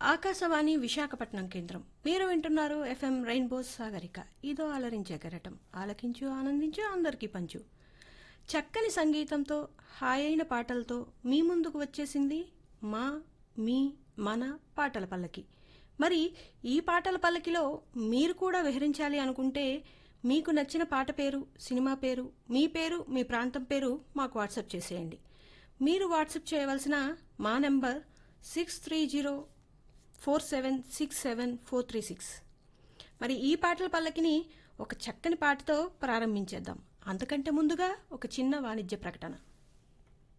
ఆకాశవాణి విశాఖపట్నం కేంద్రం మీరు వింటున్నారు ఎఫ్ఎం రెయిన్బో సాగరిక ఇదో అలరించే కెరటం ఆలకించు ఆనందించు అందరికీ పంచు చక్కని సంగీతంతో హాయైన పాటలతో మీ ముందుకు వచ్చేసింది మా మీ మన పాటల పల్లకి మరి ఈ పాటల పల్లకిలో మీరు కూడా విహరించాలి అనుకుంటే మీకు నచ్చిన పాట పేరు సినిమా పేరు మీ పేరు మీ ప్రాంతం పేరు మాకు వాట్సాప్ చేసేయండి మీరు వాట్సాప్ చేయవలసిన మా number six three zero four seven six seven four three six మరి ఈ పాటల పల్లకిని ఒక చక్కని పాటతో ప్రారంభించేద్దాం అంతకంటే ముందుగా ఒక చిన్న వాణిజ్య ప్రకటన